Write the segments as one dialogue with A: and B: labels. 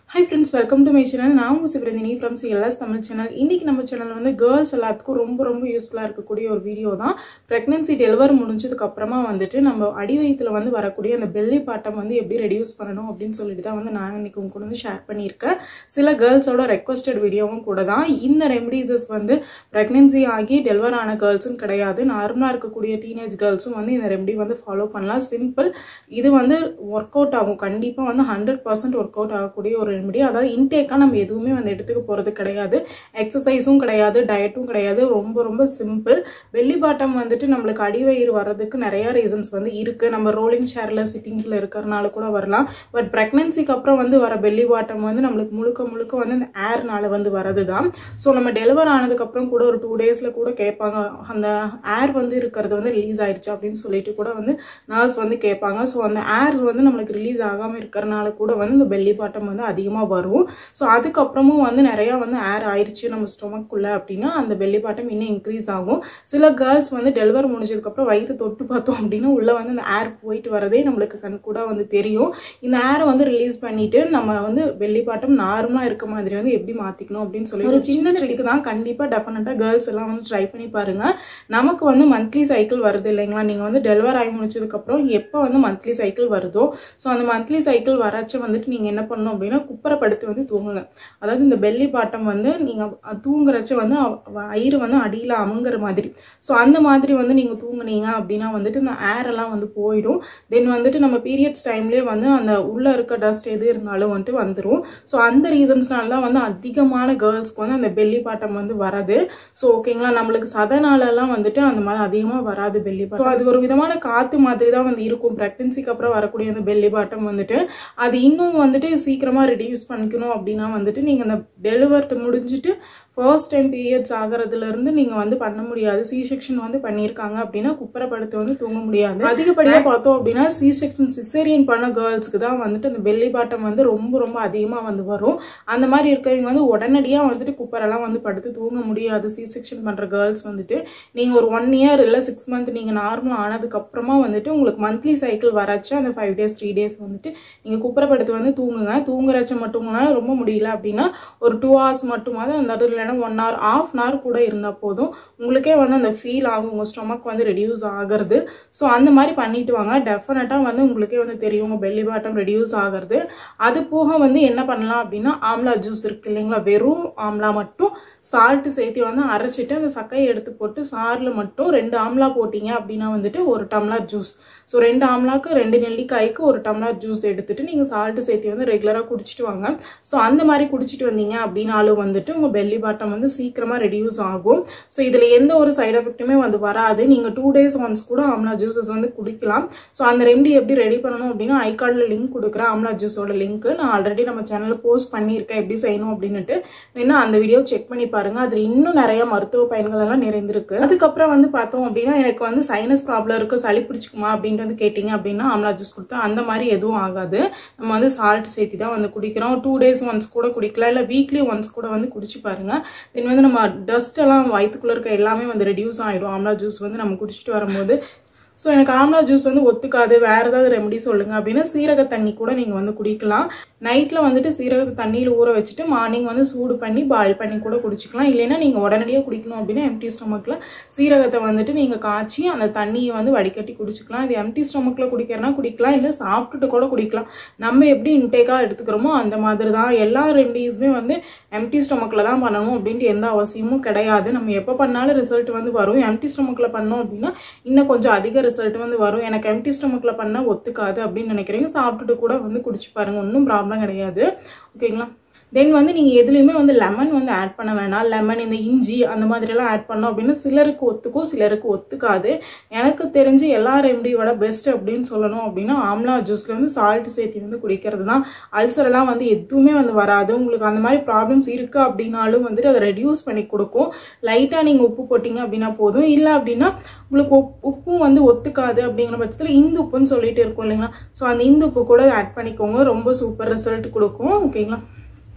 A: high friends welcome to my channel நான் உங்கள் Sivaranthini from CLS Tamil channel இன்றைக்கி நம்ம சேனல் வந்து கேர்ள்ஸ் எல்லாத்துக்கும் ரொம்ப ரொம்ப யூஸ்ஃபுல்லாக இருக்கக்கூடிய ஒரு வீடியோ தான் ப்ரெக்னன்சி டெலிவரி முடிஞ்சதுக்கு அப்புறமா வந்துட்டு நம்ம அடி வயித்துல வந்து வரக்கூடிய அந்த பெல்லி பாட்டம் வந்து எப்படி ரெடியூஸ் பண்ணணும் அப்படின்னு சொல்லிட்டு தான் வந்து நான் இன்னைக்கு உங்க கூட வந்து ஷேர் பண்ணியிருக்கேன் சில கேர்ள்ஸோட ரெக்வஸ்டட் வீடியோவும் கூட தான் இந்த ரெமடிசஸ் வந்து ப்ரெக்னன்சி ஆகி டெலிவர் ஆன கேர்ள்ஸும் கிடையாது நார்மலாக இருக்கக்கூடிய டீனேஜ் கேர்ள்ஸும் வந்து இந்த ரெமடி வந்து ஃபாலோ பண்ணலாம் சிம்பிள் இது வந்து ஒர்க் அவுட் ஆகும் கண்டிப்பாக வந்து ஹண்ட்ரட் பர்சன்ட் ஒர்க் அவுட் ஆகக்கூடிய ஒரு ரெமடி அதாவது இன்டேக்காக நம்ம எதுவுமே வந்து எடுத்துக்க போகிறது கிடையாது எக்ஸசைஸும் கிடையாது டயட்டும் கிடையாது ரொம்ப ரொம்ப சிம்பிள் பெல்லி பாட்டம் வந்துட்டு நம்மளுக்கு அடிவயிறு வர்றதுக்கு நிறைய ரீசன்ஸ் வந்து இருக்குது நம்ம ரோலிங் ஷேரில் சிட்டிங்ஸில் இருக்கிறனால கூட வரலாம் பட் ப்ரெக்னன்சிக்கு அப்புறம் வந்து வர பெல்லி பாட்டம் வந்து நம்மளுக்கு முழுக்க முழுக்க வந்து இந்த ஏர்னால வந்து வரது தான் ஸோ நம்ம டெலிவர் ஆனதுக்கப்புறம் கூட ஒரு டூ டேஸில் கூட கேட்பாங்க அந்த ஏர் வந்து இருக்கிறது வந்து ரிலீஸ் ஆயிடுச்சு அப்படின்னு சொல்லிட்டு கூட வந்து நர்ஸ் வந்து கேட்பாங்க ஸோ அந்த ஏர் வந்து நம்மளுக்கு ரிலீஸ் ஆகாமல் இருக்கிறனால கூட வந்து இந்த பெல்லி பாட்டம் வந்து அதிகமாக வரும் ஸோ அதுக்கப்புறமும் வந்து நிறையா வந்து ஏர் ஆயிடுச்சு நம்ம ஸ்டொமக்குள்ளே அப்படின்னா அந்த பெல்லி பாட்டம் இன்னும் இன்க்ரீஸ் ஆகும் சில கேர்ள்ஸ் வந்து டெலிவரி முடிஞ்சதுக்கப்புறம் வயிற்று தொட்டு பார்த்தோம் அப்படின்னா உள்ளே வந்து அந்த ஏர் போயிட்டு வரதே நம்மளுக்கு கண் கூட வந்து தெரியும் இந்த ஏரை வந்து ரிலீஸ் பண்ணிட்டு நம்ம வந்து பெல்லி பாட்டம் நார்மலாக இருக்க மாதிரி வந்து எப்படி மாற்றிக்கணும் அப்படின்னு சொல்லி ஒரு சின்ன ட்ரிக்கு தான் கண்டிப்பாக டெஃபினட்டாக கேர்ள்ஸ் எல்லாம் வந்து ட்ரை பண்ணி பாருங்க நமக்கு வந்து மந்த்லி சைக்கிள் வருது இல்லைங்களா நீங்கள் வந்து டெலிவர் ஆகி முடிச்சதுக்கப்புறம் எப்போ வந்து மந்த்லி சைக்கிள் வருதோ ஸோ அந்த மந்த்லி சைக்கிள் வரச்ச வந்துட்டு நீங்கள் என்ன பண்ணணும் அப்படின்னா குப்பரைப்படுத்தி வந்து தூங்குங்க அதாவது இந்த பெல்லி பாட்டம் வந்து நீங்கள் தூங்குறச்ச வந்து வயிறு வந்து அடியில் அமுங்குற மாதிரி ஸோ அந்த மாதிரி வந்து நீங்கள் தூங்குனீங்க அப்படின்னா வந்துட்டு இந்த ஏர் எல்லாம் வந்து போயிடும் தென் வந்துட்டு நம்ம பீரியட்ஸ் டைம்லேயே வந்து அந்த உள்ளே இருக்க டஸ்ட் எது இருந்தாலும் வந்துட்டு வந்துடும் ஸோ அந்த ரீசன்ஸ்னால தான் வந்து அதிகமான கேர்ள்ஸ்க்கு வந்து அந்த பெல்லி பாட்டம் வந்து வராது ஸோ ஓகேங்களா நம்மளுக்கு சதனாலலாம் வந்துட்டு அந்த மாதிரி அதிகமாக வராது பெல்லி பாட்டம் அது ஒரு விதமான காற்று மாதிரி தான் வந்து இருக்கும் ப்ரெக்னன்சிக்கு அப்புறம் வரக்கூடிய அந்த பெல்லி பாட்டம் வந்துட்டு அது இன்னும் வந்துட்டு சீக்கிரமாக ரெடியூஸ் பண்ணிக்கணும் அப்படின்னா வந்துட்டு நீங்கள் அந்த டெலிவர்ட் முடிஞ்சிட்டு ஃபர்ஸ்ட் டைம் பீரியட்ஸ் ஆகிறதுலேருந்து நீங்கள் வந்து பண்ண முடியாது சி செக்ஷன் வந்து பண்ணியிருக்காங்க அப்படின்னா குப்பரப்படுத்த வந்து தூங்க முடியாது அதிகப்படியாக பார்த்தோம் அப்படின்னா சி செக்ஷன் சிசேரியன் பண்ண கேர்ள்ஸ்க்கு தான் வந்துட்டு அந்த பெல்லி பாட்டம் வந்து ரொம்ப ரொம்ப அதிகமாக வந்து வரும் அந்த மாதிரி இருக்கவங்க வந்து உடனடியாக வந்துட்டு குப்பரெல்லாம் வந்து படுத்து தூங்க முடியாது சி செக்ஷன் பண்ணுற கேர்ள்ஸ் வந்துட்டு நீங்கள் ஒரு ஒன் இயர் இல்லை சிக்ஸ் மந்த் நீங்கள் நார்மல் ஆனதுக்கப்புறமா வந்துட்டு உங்களுக்கு மந்த்லி சைக்கிள் வராச்சு அந்த ஃபைவ் டேஸ் த்ரீ டேஸ் வந்துட்டு நீங்கள் குப்பரப்படுத்து வந்து தூங்குங்க தூங்குறச்ச மட்டும் ரொம்ப முடியல அப்படின்னா ஒரு டூ ஹவர்ஸ் மட்டுமாவது அந்த இடத்துல இல்லைன்னா one hour of an hour கூட இருந்தால் போதும் உங்களுக்கே வந்து அந்த ஃபீல் ஆகும் உங்கள் ஸ்டொமக் வந்து ரெடியூஸ் ஆகிறது ஸோ அந்த மாதிரி பண்ணிட்டு வாங்க டெஃபினட்டாக வந்து உங்களுக்கே வந்து தெரியும் உங்கள் பெல்லி பாட்டம் ரெடியூஸ் ஆகிறது அது போக வந்து என்ன பண்ணலாம் அப்படின்னா ஆம்லா ஜூஸ் இருக்கு இல்லைங்களா வெறும் ஆம்லா மட்டும் சால்ட்டு சேர்த்து வந்து அரைச்சிட்டு அந்த சக்கையை எடுத்து போட்டு சாரில் மட்டும் ரெண்டு ஆம்லா போட்டிங்க அப்படின்னா வந்துட்டு ஒரு டம்ளர் ஜூஸ் ஸோ ரெண்டு ஆம்லாக்கு ரெண்டு நெல்லிக்காய்க்கு ஒரு டம்ளர் ஜூஸ் எடுத்துட்டு நீங்கள் சால்ட்டு சேர்த்து வந்து ரெகுலராக குடிச்சிட்டு வாங்க ஸோ அந்த மாதிரி குடிச்சிட்டு வந்தீங்க அப்படின்னாலும் வந்துட்டு உங்கள் பெல்லி பாட்டம் வந்து சீக்கிரமாக ரெடியூஸ் ஆகும் ஸோ இதில் எந்த ஒரு சைட் எஃபெக்ட்டுமே வந்து வராது நீங்கள் டூ டேஸ் ஒன்ஸ் கூட ஆம்லா ஜூஸஸ் வந்து குடிக்கலாம் ஸோ அந்த ரெமடி எப்படி ரெடி பண்ணணும் அப்படின்னா ஐ கார்டில் லிங்க் கொடுக்குறேன் ஆம்லா ஜூஸோட லிங்க் நான் ஆல்ரெடி நம்ம சேனலில் போஸ்ட் பண்ணியிருக்கேன் எப்படி செய்யணும் அப்படின்னுட்டு வேணா அந்த வீடியோ செக் பண்ணி பாருங்க அதில் இன்னும் நிறைய மருத்துவ பயன்கள் எல்லாம் நிறைந்திருக்கு அதுக்கப்புறம் வந்து பார்த்தோம் அப்படின்னா எனக்கு வந்து சைனஸ் ப்ராப்ளம் இருக்கு சளி பிடிச்சிக்குமா அப்படின்ட்டு வந்து கேட்டிங்க அப்படின்னா ஆம்லா ஜூஸ் கொடுத்தா அந்த மாதிரி எதுவும் ஆகாது நம்ம வந்து சால்ட் சேர்த்து தான் வந்து குடிக்கிறோம் டூ டேஸ் ஒன்ஸ் கூட குடிக்கலாம் இல்லை வீக்லி ஒன்ஸ் கூட வந்து குடிச்சு பாருங்க தென் வந்து நம்ம டஸ்ட் எல்லாம் வயிற்றுக்குள்ள இருக்க எல்லாமே வந்து ரெடியூஸ் ஆகிடும் ஆம்லா ஜூஸ் வந்து நம்ம குடிச்சிட்டு வரும்போது ஸோ எனக்கு ஆம்லா ஜூஸ் வந்து ஒத்துக்காது வேறு ஏதாவது ரெமடி சொல்லுங்கள் அப்படின்னா சீரக தண்ணி கூட நீங்கள் வந்து குடிக்கலாம் நைட்டில் வந்துட்டு சீரக தண்ணியில் ஊற வச்சுட்டு மார்னிங் வந்து சூடு பண்ணி பாயில் பண்ணி கூட குடிச்சிக்கலாம் இல்லைன்னா நீங்கள் உடனடியாக குடிக்கணும் அப்படின்னா எம்டி ஸ்டொமக்கில் சீரகத்தை வந்துட்டு நீங்கள் காய்ச்சி அந்த தண்ணியை வந்து வடிகட்டி குடிச்சிக்கலாம் இது எம்டி ஸ்டொமக்கில் குடிக்கிறனா குடிக்கலாம் இல்லை சாப்பிட்டுட்டு கூட குடிக்கலாம் நம்ம எப்படி இன்டேக்காக எடுத்துக்கிறோமோ அந்த மாதிரி தான் எல்லா ரெமடிஸுமே வந்து எம்டி ஸ்டொமக்கில் தான் பண்ணணும் அப்படின்ட்டு எந்த அவசியமும் கிடையாது நம்ம எப்போ பண்ணாலும் ரிசல்ட் வந்து வரும் எம்டி ஸ்டொமக்கில் பண்ணோம் அப்படின்னா இன்னும் கொஞ்சம் அதிக ரிசல்ட் வந்து வரும் எனக்கு எம்டி ஸ்டொமக்கில் பண்ணால் ஒத்துக்காது அப்படின்னு நினைக்கிறீங்க சாப்பிட்டுட்டு கூட வந்து குடிச்சு பாருங்க ஒன்றும் ப்ராப்ளம் கிடையாது ஓகேங்களா தென் வந்து நீங்கள் எதுலேயுமே வந்து லெமன் வந்து ஆட் பண்ண வேணாம் லெமன் இந்த இஞ்சி அந்த மாதிரிலாம் ஆட் பண்ணோம் அப்படின்னு சிலருக்கு ஒத்துக்கும் சிலருக்கு ஒத்துக்காது எனக்கு தெரிஞ்சு எல்லா ரெமடியோட பெஸ்ட் அப்படின்னு சொல்லணும் அப்படின்னா ஆம்லா ஜூஸில் வந்து சால்ட் சேர்த்து வந்து குடிக்கிறது தான் அல்சரெல்லாம் வந்து எதுவுமே வந்து வராது உங்களுக்கு அந்த மாதிரி ப்ராப்ளம்ஸ் இருக்குது அப்படின்னாலும் வந்துட்டு அதை ரெடியூஸ் பண்ணி கொடுக்கும் லைட்டாக நீங்கள் உப்பு போட்டிங்க அப்படின்னா போதும் இல்லை அப்படின்னா உங்களுக்கு உப்பும் வந்து ஒத்துக்காது அப்படிங்கிற பட்சத்தில் இந்து உப்புன்னு சொல்லிட்டு இருக்கும் இல்லைங்களா ஸோ அந்த இந்து உப்பு கூட ஆட் பண்ணிக்கோங்க ரொம்ப சூப்பர் ரிசல்ட் கொடுக்கும் ஓகேங்களா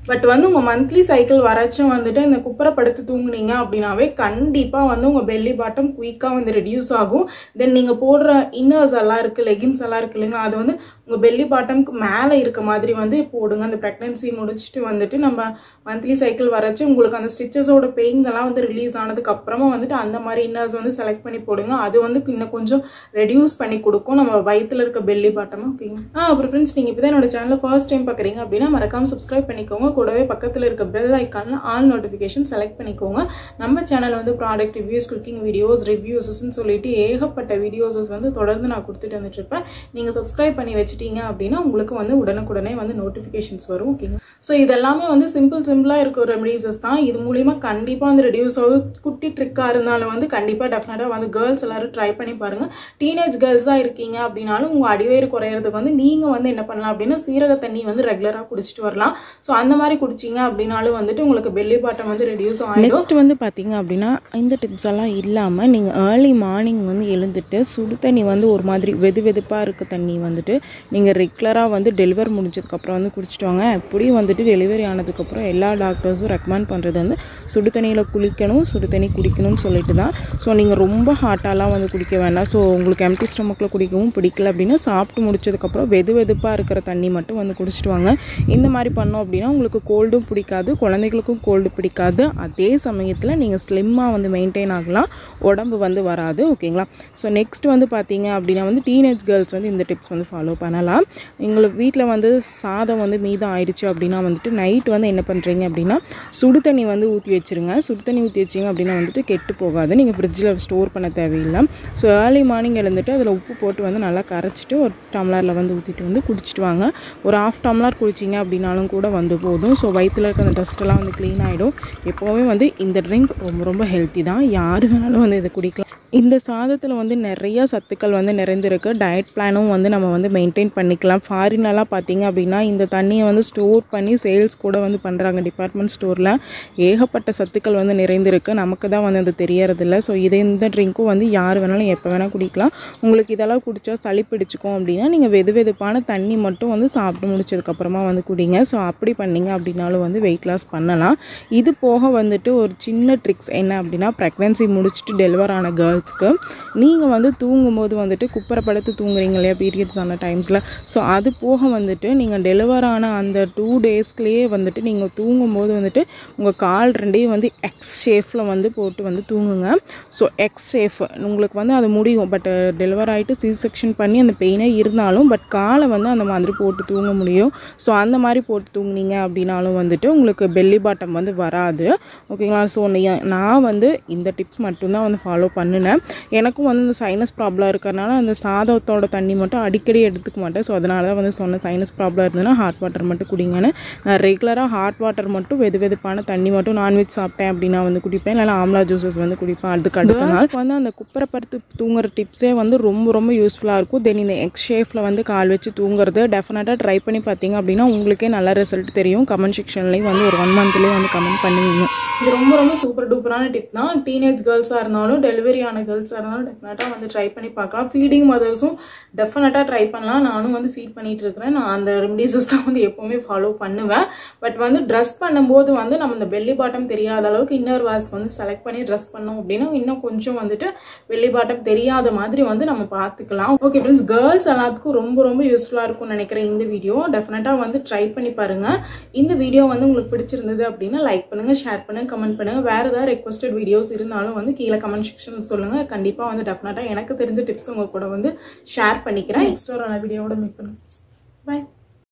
A: பட் வந்து உங்கள் மந்த்லி சைக்கிள் வரச்சும் வந்துட்டு இந்த குப்பரை படுத்து தூங்குனீங்க அப்படின்னாவே கண்டிப்பாக வந்து உங்கள் பெல்லி பாட்டம் குயிக்காக வந்து ரெடியூஸ் ஆகும் தென் நீங்கள் போடுற இன்னர்ஸ் எல்லாம் இருக்குது லெகின்ஸ் எல்லாம் இருக்கு இல்லைங்களா அது வந்து உங்கள் பெல்லி பாட்டம்க்கு மேலே இருக்க மாதிரி வந்து போடுங்க அந்த ப்ரெக்னன்சி முடிச்சுட்டு வந்துட்டு நம்ம மந்த்லி சைக்கிள் வரச்சு உங்களுக்கு அந்த ஸ்டிச்சஸோட பெயின் எல்லாம் வந்து ரிலீஸ் ஆனதுக்கு அப்புறமா வந்துட்டு அந்த மாதிரி இன்னர்ஸ் வந்து செலக்ட் பண்ணி போடுங்க அது வந்து இன்னும் கொஞ்சம் ரெடியூஸ் பண்ணி கொடுக்கும் நம்ம வயித்துல இருக்க பெல்லி பாட்டமாக ஓகேங்க ஆ அப்புறம் ஃப்ரெண்ட்ஸ் நீங்கள் இப்போ தான் என்னோட சேனலை ஃபர்ஸ்ட் டைம் பார்க்குறீங்க அப்படின்னா மறக்காம சப்ஸ்கிரைப் பண்ணிக்கோங்க கூடவே பக்கத்தில் இருக்க பெல் ஐக்கானில் ஆல் நோட்டிஃபிகேஷன் செலக்ட் பண்ணிக்கோங்க நம்ம சேனல் வந்து ப்ராடக்ட் ரிவ்யூஸ் குக்கிங் வீடியோஸ் ரிவ்யூஸஸ்ன்னு சொல்லிட்டு ஏகப்பட்ட வீடியோஸஸ் வந்து தொடர்ந்து நான் கொடுத்துட்டு வந்துட்டு இருப்பேன் நீங்கள் சப்ஸ்கிரைப் பண்ணி வச்சுட்டீங்க அப்படின்னா உங்களுக்கு வந்து உடனுக்குடனே வந்து நோட்டிஃபிகேஷன்ஸ் வரும் ஓகேங்க ஸோ இதெல்லாமே வந்து சிம்பிள் சிம்பிளாக இருக்க ரெமடிஸஸ் தான் இது மூலிமா கண்டிப்பாக வந்து ரெடியூஸ் ஆகும் குட்டி ட்ரிக்காக இருந்தாலும் வந்து கண்டிப்பாக டெஃபினட்டாக வந்து கேர்ள்ஸ் எல்லாரும் ட்ரை பண்ணி பாருங்கள் டீனேஜ் கேர்ள்ஸாக இருக்கீங்க அப்படின்னாலும் உங்கள் அடிவயிறு குறையிறதுக்கு வந்து நீங்கள் வந்து என்ன பண்ணலாம் அப்படின்னா சீரக தண்ணி வந்து ரெகுலராக குடிச்சிட்டு வரலாம் ஸோ அந்த மாதிரி குடிச்சிங்க அப்படின்னாலும் வந்துட்டு உங்களுக்கு பெல்லி பாட்டம் வந்து ரெடியூஸ் ஆகிடும்
B: நெக்ஸ்ட் வந்து பார்த்தீங்க அப்படின்னா இந்த டிப்ஸ் எல்லாம் இல்லாமல் நீங்கள் ஏர்லி மார்னிங் வந்து எழுந்துட்டு சுடு தண்ணி வந்து ஒரு மாதிரி வெது வெதுப்பாக இருக்க தண்ணி வந்துட்டு நீங்கள் ரெகுலராக வந்து டெலிவரி முடிஞ்சதுக்கப்புறம் வந்து குடிச்சிட்டு வாங்க எப்படியும் வந்துட்டு டெலிவரி ஆனதுக்கப்புறம் எல்லா டாக்டர்ஸும் ரெக்கமெண்ட் பண்ணுறது வந்து சுடு தண்ணியில் குளிக்கணும் சுடு தண்ணி குடிக்கணும்னு சொல்லிட்டு தான் ஸோ நீங்கள் ரொம்ப ஹாட்டாலாம் வந்து குடிக்க வேண்டாம் ஸோ உங்களுக்கு எம்டி ஸ்டொமக்கில் குடிக்கவும் பிடிக்கல அப்படின்னா சாப்பிட்டு முடிச்சதுக்கப்புறம் வெது வெதுப்பாக இருக்கிற தண்ணி மட்டும் வந்து குடிச்சிட்டு வாங்க இந்த மாதிரி பண்ணோம் அப்படின்னா உங்களுக்கு கோல்டும் பிடிக்காது குழந்தைகளுக்கும் கோல்டு பிடிக்காது அதே சமயத்தில் நீங்கள் ஸ்லிம்மாக வந்து மெயின்டைன் ஆகலாம் உடம்பு வந்து வராது ஓகேங்களா ஸோ நெக்ஸ்ட் வந்து பார்த்தீங்க அப்படின்னா வந்து டீனேஜ் கேர்ள்ஸ் வந்து இந்த டிப்ஸ் வந்து ஃபாலோ பண்ணலாம் எங்களுக்கு வீட்டில் வந்து சாதம் வந்து மீதம் ஆயிடுச்சு அப்படின்னா வந்துட்டு நைட் வந்து என்ன பண்ணுறீங்க அப்படின்னா சுடு தண்ணி வந்து ஊற்றி வச்சுருங்க சுடு தண்ணி ஊற்றி வச்சிங்க அப்படின்னா வந்துட்டு கெட்டு போகாது நீங்கள் ஃப்ரிட்ஜில் ஸ்டோர் பண்ண தேவையில்லை ஸோ ஏர்லி மார்னிங் எழுந்துட்டு அதில் உப்பு போட்டு வந்து நல்லா கரைச்சிட்டு ஒரு டம்ளரில் வந்து ஊற்றிட்டு வந்து குடிச்சிட்டு வாங்க ஒரு ஆஃப் டம்ளர் குடிச்சிங்க அப்படின்னாலும் கூட வந்து போதும் ஸோ வயிற்றில் இருக்க அந்த டஸ்ட்டெல்லாம் வந்து க்ளீன் ஆகிடும் எப்போவுமே வந்து இந்த ட்ரிங்க் ரொம்ப ரொம்ப ஹெல்த்தி தான் யார் வேணாலும் வந்து இதை குடிக்கலாம் இந்த சாதத்தில் வந்து நிறைய சத்துக்கள் வந்து நிறைந்திருக்கு டயட் பிளானும் வந்து நம்ம வந்து மெயின்டைன் பண்ணிக்கலாம் ஃபாரினெல்லாம் பார்த்தீங்க அப்படின்னா இந்த தண்ணியை வந்து ஸ்டோர் பண்ணி சேல்ஸ் கூட வந்து பண்ணுறாங்க டிபார்ட்மெண்ட் ஸ்டோரில் ஏகப்பட்ட சத்துக்கள் வந்து நிறைந்திருக்கு நமக்கு தான் வந்து அது தெரியறதில்ல ஸோ இதை இந்த ட்ரிங்க்கும் வந்து யார் வேணாலும் எப்போ வேணால் குடிக்கலாம் உங்களுக்கு இதெல்லாம் குடித்தா சளி பிடிச்சிக்கும் அப்படின்னா நீங்கள் வெது வெதுப்பான தண்ணி மட்டும் வந்து சாப்பிட்டு முடிச்சதுக்கப்புறமா வந்து குடிங்க ஸோ அப்படி பண்ணீங்க அப்படின்னாலும் வந்து வெயிட் லாஸ் பண்ணலாம் இது போக வந்துட்டு ஒரு சின்ன ட்ரிக்ஸ் என்ன அப்படின்னா ப்ரெக்னென்சி முடிச்சுட்டு டெலிவர் ஆன கேர்ள்ஸ்க்கு நீங்கள் வந்து தூங்கும்போது வந்துட்டு குப்பரை படுத்து தூங்குறீங்க இல்லையா பீரியட்ஸ் ஆன டைம்ஸில் ஸோ அது போக வந்துட்டு நீங்கள் டெலிவர் ஆன அந்த டூ டேஸ்க்குள்ளேயே வந்துட்டு நீங்கள் தூங்கும்போது வந்துட்டு உங்கள் கால் ரெண்டையும் வந்து எக்ஸ் ஷேஃபில் வந்து போட்டு வந்து தூங்குங்க ஸோ எக்ஸ் ஷேஃப் உங்களுக்கு வந்து அது முடியும் பட் டெலிவர் ஆகிட்டு சி செக்ஷன் பண்ணி அந்த பெயினே இருந்தாலும் பட் காலை வந்து அந்த மாதிரி போட்டு தூங்க முடியும் ஸோ அந்த மாதிரி போட்டு தூங்குனீங்க அப்படின்னாலும் வந்துட்டு உங்களுக்கு பெல்லி பாட்டம் வந்து வராது ஓகேங்களா ஸோ நான் வந்து இந்த டிப்ஸ் மட்டும்தான் வந்து ஃபாலோ பண்ணினேன் எனக்கும் வந்து இந்த சைனஸ் ப்ராப்ளம் இருக்கிறனால அந்த சாதத்தோட தண்ணி மட்டும் அடிக்கடி எடுத்துக்க மாட்டேன் ஸோ அதனால தான் வந்து சொன்னேன் சைனஸ் ப்ராப்ளம் இருந்ததுன்னா ஹாட் வாட்டர் மட்டும் குடிங்கன்னு நான் ரெகுலராக ஹாட் வாட்டர் மட்டும் வெது வெதுப்பான தண்ணி மட்டும் நான்வெஜ் சாப்பிட்டேன் அப்படின்னா வந்து குடிப்பேன் இல்லைனா ஆம்லா ஜூஸஸ் வந்து குடிப்பேன் அதுக்கு அடுத்த நாள் வந்து அந்த குப்பரை பருத்து தூங்குற டிப்ஸே வந்து ரொம்ப ரொம்ப யூஸ்ஃபுல்லாக இருக்கும் தென் இந்த எக்ஸ் ஷேஃபில் வந்து கால் வச்சு தூங்குறது டெஃபினட்டாக ட்ரை பண்ணி பார்த்தீங்க அப்படின்னா உங்களுக்கே நல்ல ரிசல்ட் தெரியும் கமெண்ட் செக்ஷன்லேயும் வந்து ஒரு ஒன் மந்த்லேயே வந்து கமெண்ட் பண்ணுவீங்க
A: இது ரொம்ப ரொம்ப சூப்பர் டூப்பரான டிப் தான் டீனேஜ் கேர்ள்ஸாக இருந்தாலும் டெலிவரி ஆன கேர்ள்ஸாக இருந்தாலும் டெஃபினட்டாக வந்து ட்ரை பண்ணி பார்க்கலாம் ஃபீடிங் மதர்ஸும் டெஃபினட்டாக ட்ரை பண்ணலாம் நானும் வந்து ஃபீட் பண்ணிட்டு இருக்கிறேன் நான் அந்த ரெமடிஸஸ் தான் வந்து எப்போவுமே ஃபாலோ பண்ணுவேன் பட் வந்து ட்ரெஸ் பண்ணும்போது வந்து நம்ம இந்த பெல்லி பாட்டம் தெரியாத அளவுக்கு இன்னர் வாஸ் வந்து செலக்ட் பண்ணி ட்ரெஸ் பண்ணோம் அப்படின்னா இன்னும் கொஞ்சம் வந்துட்டு பெல்லி பாட்டம் தெரியாத மாதிரி வந்து நம்ம பார்த்துக்கலாம் ஓகே ஃப்ரெண்ட்ஸ் கேர்ள்ஸ் எல்லாத்துக்கும் ரொம்ப ரொம்ப யூஸ்ஃபுல்லாக இருக்கும்னு நினைக்கிறேன் இந்த வீடியோ டெஃபினட்டாக வந்து ட்ரை பண்ணி பாருங்க இந்த வீடியோ வந்து உங்களுக்கு பிடிச்சிருந்தது அப்படின்னா லைக் பண்ணுங்க ஷேர் பண்ணுங்க கமெண்ட் பண்ணுங்க வேற ஏதாவது ரெக்வஸ்டட் வீடியோஸ் இருந்தாலும் வந்து கீழே கமெண்ட் செக்ஷன் சொல்லுங்க கண்டிப்பாக வந்து டெஃபினட்டாக எனக்கு தெரிஞ்ச டிப்ஸ் உங்க கூட வந்து ஷேர் பண்ணிக்கிறேன் நெக்ஸ்ட் ஒரு வீடியோவோட மீட் பண்ணுங்க பாய்